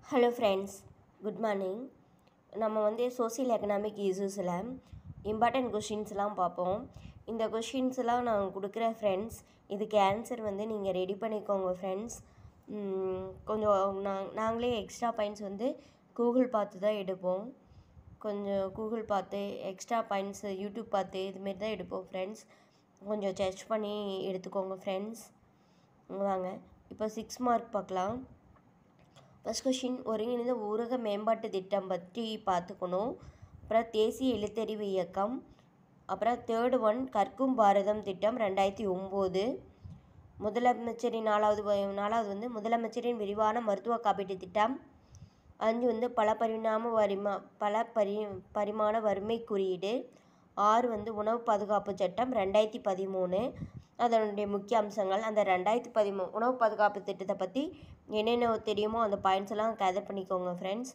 hello friends good morning நம்ம வந்து social economic இஷ்யூஸில் இம்பார்ட்டன்ட் கொஷின்ஸ்லாம் பார்ப்போம் இந்த கொஷின்ஸ்லாம் நான் கொடுக்குறேன் ஃப்ரெண்ட்ஸ் இதுக்கு ஆன்சர் வந்து நீங்கள் ரெடி பண்ணிக்கோங்க ஃப்ரெண்ட்ஸ் கொஞ்சம் நான் நாங்களே எக்ஸ்ட்ரா பாயிண்ட்ஸ் வந்து கூகுள் பார்த்து தான் எடுப்போம் கொஞ்சம் கூகுள் பார்த்து எக்ஸ்ட்ரா பாயிண்ட்ஸ் யூடியூப் பார்த்து இதுமாரி தான் எடுப்போம் ஃப்ரெண்ட்ஸ் கொஞ்சம் சர்ச் பண்ணி எடுத்துக்கோங்க ஃப்ரெண்ட்ஸ் வாங்க இப்போ சிக்ஸ் மார்க் பார்க்கலாம் ஃபஸ்ட் கொஷின் ஒருங்கிணைந்த ஊரக மேம்பாட்டு திட்டம் பற்றி பார்த்துக்கணும் அப்புறம் தேசிய எழுத்தறிவு இயக்கம் அப்புறம் தேர்டு ஒன் கற்கும் பாரதம் திட்டம் ரெண்டாயிரத்தி ஒம்பது முதலமைச்சரின் நாலாவது வ- நாலாவது வந்து முதலமைச்சரின் விரிவான மருத்துவ காப்பீட்டு திட்டம் அஞ்சு வந்து பல பரிணாம வரிமா பல பரி பரிமாண வறுமை குறியீடு ஆறு வந்து உணவு பாதுகாப்பு சட்டம் ரெண்டாயிரத்தி பதிமூணு அதனுடைய முக்கிய அம்சங்கள் அந்த ரெண்டாயிரத்தி பதிமூணு உணவு பாதுகாப்பு திட்டத்தை பற்றி என்னென்ன தெரியுமோ அந்த பாயிண்ட்ஸ் எல்லாம் கேதர் பண்ணிக்கோங்க ஃப்ரெண்ட்ஸ்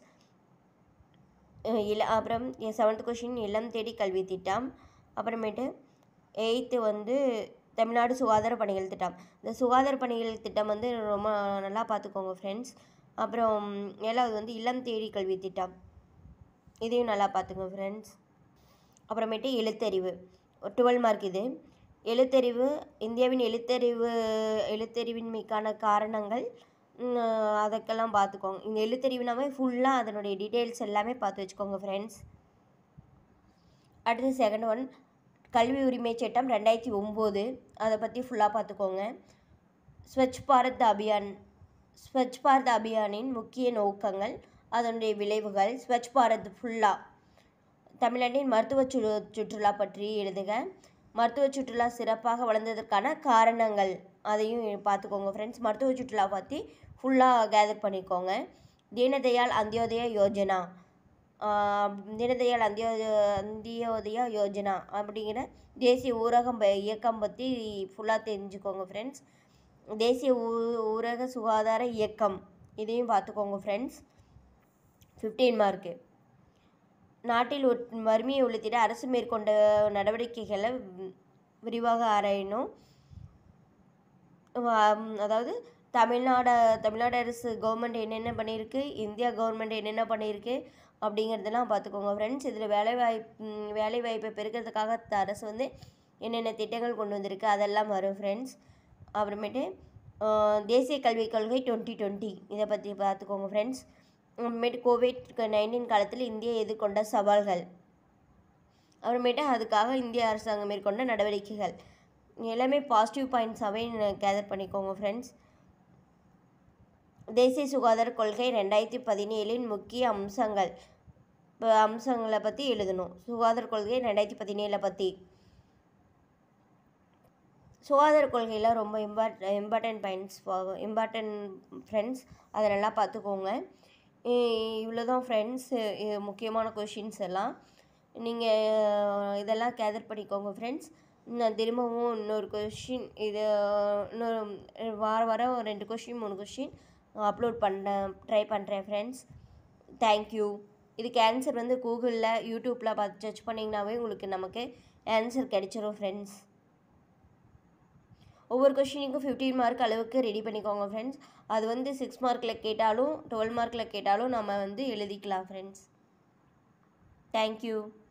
இல அப்புறம் செவன்த் கொஷின் இல்லம் தேடி கல்வி திட்டம் அப்புறமேட்டு எயித்து வந்து தமிழ்நாடு சுகாதார பணிகள் திட்டம் இந்த சுகாதார பணிகள் திட்டம் வந்து ரொம்ப நல்லா பார்த்துக்கோங்க ஃப்ரெண்ட்ஸ் அப்புறம் ஏழாவது வந்து இல்லம் தேடி கல்வி திட்டம் இதையும் நல்லா பார்த்துக்கோங்க ஃப்ரெண்ட்ஸ் அப்புறமேட்டு எழுத்தறிவு டுவெல் மார்க் இது எழுத்தறிவு இந்தியாவின் எழுத்தறிவு எழுத்தறிவின்மைக்கான காரணங்கள் ம், அதுக்கெல்லாம் பார்த்துக்கோங்க இந்த எழுத்தறிவுனாவே ஃபுல்லாக அதனுடைய டீட்டெயில்ஸ் எல்லாமே பார்த்து வச்சுக்கோங்க ஃப்ரெண்ட்ஸ் அடுத்து செகண்ட் ஒன் கல்வி உரிமை சட்டம் ரெண்டாயிரத்தி ஒம்பது அதை பற்றி ஃபுல்லாக பார்த்துக்கோங்க ஸ்வச் பாரத் அபியான் ஸ்வச் பாரத் அபியானின் முக்கிய நோக்கங்கள் அதனுடைய விளைவுகள் ஸ்வச் பாரத் ஃபுல்லாக தமிழ்நாட்டின் மருத்துவ சு சுற்றுலா பற்றி எழுதுக மருத்துவ சுற்றுலா சிறப்பாக வளர்ந்ததற்கான காரணங்கள் அதையும் பார்த்துக்கோங்க ஃப்ரெண்ட்ஸ் மருத்துவ சுற்றுலா பற்றி ஃபுல்லாக கேதர் பண்ணிக்கோங்க தீனதயாள் அந்தியோதய யோஜனா ஆஹ் தீனதயாள் அந்தியோதய அந்தியோதயா யோஜனா அப்படிங்கிற தேசிய ஊரகம் ப- இயக்கம் பற்றி ஃபுல்லாக தெரிஞ்சுக்கோங்க ஃப்ரெண்ட்ஸ் தேசிய ஊ ஊரக சுகாதார இயக்கம் இதையும் பார்த்துக்கோங்க ஃப்ரெண்ட்ஸ் ஃபிஃப்டீன் மார்க்கு நாட்டில் ஒட் வறுமையை ஒழித்திட அரசு மேற்கொண்ட நடவடிக்கைகளை வி- விரிவாக ஆராயணும் ஆம், அதாவது தமிழ்நாடு தமிழ்நாடு அரசு கவர்மெண்ட் என்னென்ன பண்ணியிருக்கு இந்தியா கவர்மெண்ட் என்னென்ன பண்ணியிருக்கு அப்படிங்கிறதெல்லாம் பார்த்துக்கோங்க ஃப்ரெண்ட்ஸ் இதில் வேலைவாய்ப்பு வேலைவாய்ப்பை பெருக்கிறதுக்காக த- அரசு வந்து என்னென்ன திட்டங்கள் கொண்டு வந்திருக்கு அதெல்லாம் வரும் ஃப்ரெண்ட்ஸ் அப்புறமேட்டு ஆஹ், தேசிய கல்விக் கொள்கை டுவெண்ட்டி டுவெண்ட்டி இதை பற்றி பார்த்துக்கோங்க ஃப்ரெண்ட்ஸ் அப்புறமேட்டு கோவிட் நைன்டீன் காலத்தில் இந்தியா எதிர்கொண்ட சவால்கள் அப்புறமேட்டு அதுக்காக இந்திய அரசாங்கம் மேற்கொண்ட நடவடிக்கைகள் எல்லாமே பாசிட்டிவ் பாயிண்ட்ஸாகவே கேதர் பண்ணிக்கோங்க ஃப்ரெண்ட்ஸ் தேசிய சுகாதார கொள்கை ரெண்டாயிரத்தி பதினேழின் முக்கிய அம்சங்கள் இப்போ அம்சங்களை பற்றி எழுதணும் சுகாதார கொள்கை ரெண்டாயிரத்தி பதினேழை பற்றி சுகாதார கொள்கையில் ரொம்ப import important points important friends அதை நல்லா பார்த்துக்கோங்க இவ்வளோ தான் ஃப்ரெண்ட்ஸ் முக்கியமான கொஷின்ஸ் எல்லாம் நீங்கள் இதெல்லாம் கேதர் பண்ணிக்கோங்க ஃப்ரெண்ட்ஸ் நான் திரும்பவும் இன்னொரு கொஷின் இது இன்னொரு வார வாரம் ஒரு ரெண்டு கொஷின் மூணு கொஷின் அப்லோட் பண்ண ட்ரை பண்ணுறேன் ஃப்ரெண்ட்ஸ் தேங்க்யூ இதுக்கு ஆன்சர் வந்து கூகுளில் யூடியூப்பில் பார்த்து சர்ச் பண்ணிங்கனாவே உங்களுக்கு நமக்கு ஆன்சர் கிடைச்சிரும் ஃப்ரெண்ட்ஸ் ஒவ்வொரு கொஷினுக்கும் ஃபிஃப்டீன் மார்க் அளவுக்கு ரெடி பண்ணிக்கோங்க ஃப்ரெண்ட்ஸ் அது வந்து சிக்ஸ் மார்க்கில் கேட்டாலும் டுவெல் மார்க்கில் கேட்டாலும் நம்ம வந்து எழுதிக்கலாம் ஃப்ரெண்ட்ஸ் தேங்க்யூ